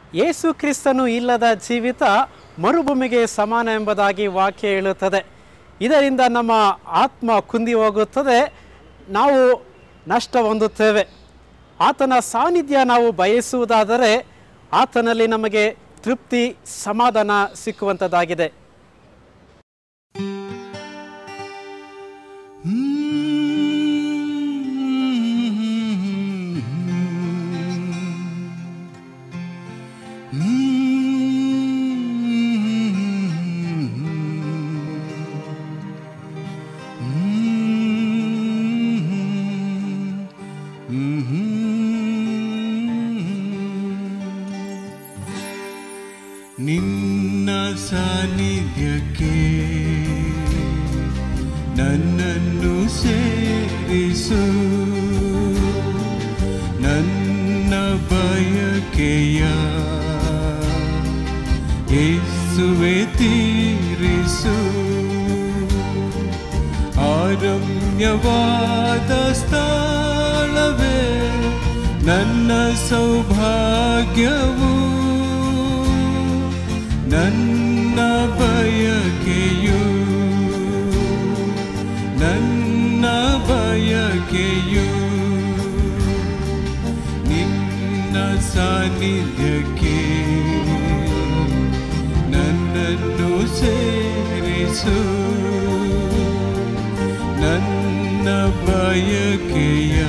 ಯೇಸು ಕ್ರಿಸ್ತನು ಇಲ್ಲದ ಜೀವಿತ ಮರುಭೂಮಿಗೆ ಸಮಾನ ಎಂಬುದಾಗಿ ವಾಕ್ಯ ಹೇಳುತ್ತದೆ ಇದರಿಂದ ನಮ್ಮ ಆತ್ಮ ಕುಂದಿ ಹೋಗುತ್ತದೆ ನಾವು ನಷ್ಟ ಹೊಂದುತ್ತೇವೆ ಆತನ ಸಾನ್ನಿಧ್ಯ ನಾವು ಬಯಸುವುದಾದರೆ ಆತನಲ್ಲಿ ನಮಗೆ ತೃಪ್ತಿ ಸಮಾಧಾನ ಸಿಕ್ಕುವಂಥದ್ದಾಗಿದೆ ನಿನ್ನ ಸಾನ್ನಿಧ್ಯಕ್ಕೆ ನನ್ನನ್ನು ಸೇರಿಸು ನನ್ನ ಬಯಕೆಯ ಯೇಸುವೆ ತೀರಿಸು ಆರಮ್ಯವಾದ ಸ್ಥಳವೇ ನನ್ನ ಸೌಭಾಗ್ಯವು ನನ್ನ ಬಯಕೆಯು ನನ್ನ ಬಯಕೆಯು ನಿನ್ನ ಸಾನ್ನಿಧ್ಯಕ್ಕೆ ನನ್ನನ್ನು ಸೇರಿಸು ನನ್ನ ಬಯಕೆಯ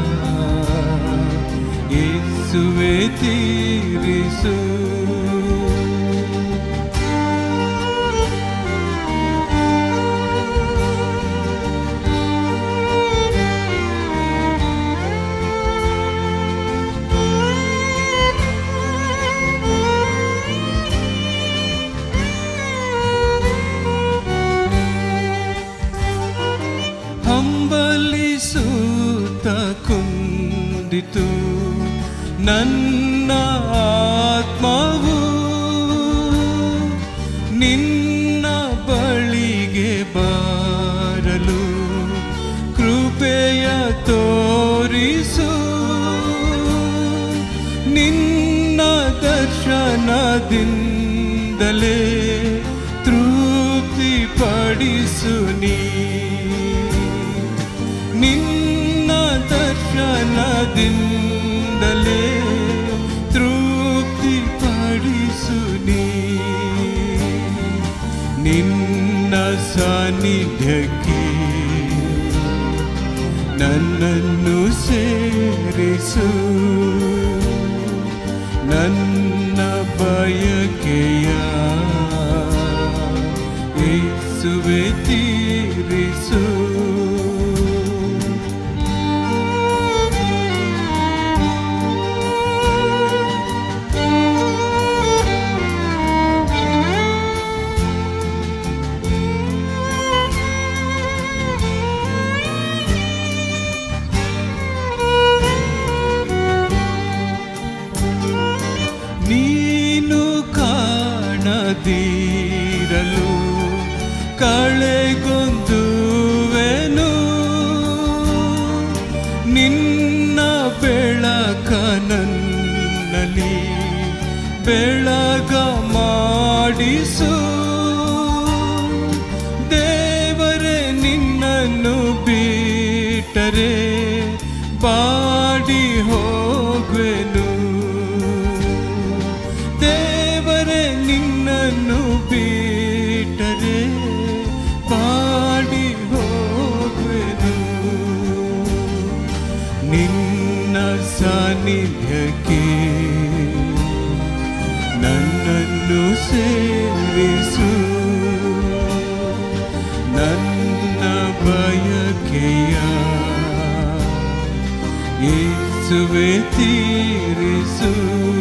ಯೇಸುವೆ ತೀರಿಸು ಹಂಬಲಿಸುತ್ತ ಕುಂದಿತು ನನ್ನ ಆತ್ಮವು ನಿನ್ನ ಬಳಿಗೆ ಬಾರಲು ಕೃಪೆಯ ತೋರಿಸು ನಿನ್ನ ದರ್ಶನದಿಂದಲೇ ತೃಪ್ತಿ ಪಡಿಸು ನೀ ನಿನ್ನ ದರ್ಶನದಿಂದಲೇ ತೃಪ್ತಿ ಪಡಿಸು ನೀ ನಿನ್ನ ಸಾನ್ನಿಧ್ಯಕ್ಕೆ ನನ್ನನ್ನು ಸೇರಿಸು ನನ್ನ ಬಯಕೆಯ ಯೇಸುವೆ ತೀರಿಸು ನೀನು ಕಾಣದಿರಲು ಕಳೆಗೊಂದುವೆನು ನಿನ್ನ ಬೆಳಕ ನನ್ನಲ್ಲಿ ಬೆಳಗ ಮಾಡಿಸು ದೇವರೇ ನಿನ್ನನ್ನು ಬಿಟ್ಟರೆ ಬಾಡಿ ಹೋಗುವೆನು ದೇವರೇ ನಿನ್ನನ್ನು ಬಿಟ್ಟರೆ ಪಾಡಿ ಹೋಗುವೆನು ನಿನ್ನ ಸಾನ್ನಿಧ್ಯಕ್ಕೆ ನನ್ನನ್ನು ಸೇರಿಸು ನನ್ನ ಬಯಕೆಯ ಯೇಸುವೆ ತೀರಿಸು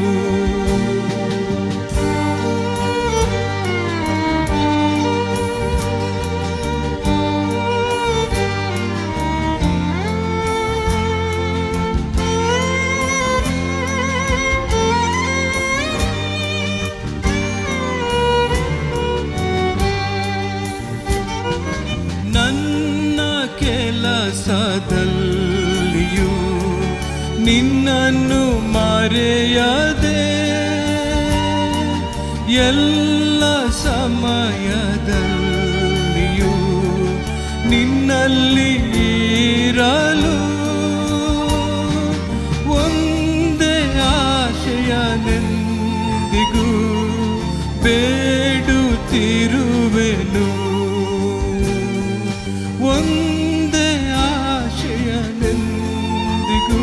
ನನ್ನ ಕೆಲಸದಲ್ಲಿಯೂ ನಿನ್ನನ್ನು ಮರೆಯದೆ ಎಲ್ಲ ಸಮಯದಲ್ಲಿಯೂ ನಿನ್ನಲ್ಲಿ ಇರಲು ಒಂದೇ ಆಶಯನೆಂದಿಗೂ ಬೇಡುತ್ತಿರುವೆನು ಒಂದೇ ಆಶಯನೆಂದಿಗೂ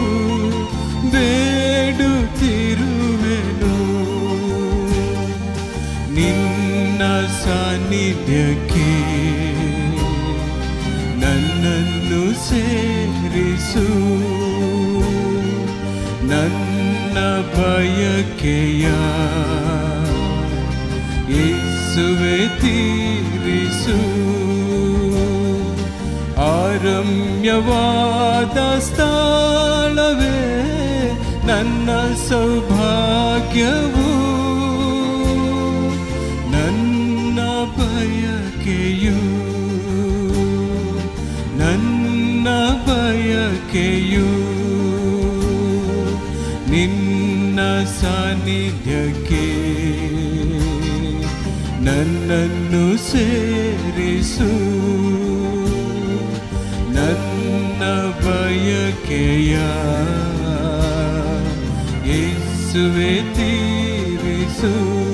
ಬೇಡುತ್ತಿರುವೆನು ನಿನ್ನ ಸಾನ್ನಿಧ್ಯಕ್ಕೆ ನನ್ನನ್ನು ಸೇರಿಸು ನನ್ನ ಬಯಕೆಯ ಯೇಸುವೆ ತೀರಿಸು ಆರಮ್ಯವಾದ ಸ್ಥಳವೇ ನನ್ನ ಸೌಭಾಗ್ಯವು ನನ್ನ ಬಯಕೆಯು ನನ್ನ ಬಯಕೆಯು ನಿನ್ನ ಸಾನ್ನಿಧ್ಯಕ್ಕೆ ನನ್ನನ್ನು ಸೇರಿಸು ನನ್ನ ಬಯಕೆಯ ಯೇಸುವೆ ತೀರಿಸು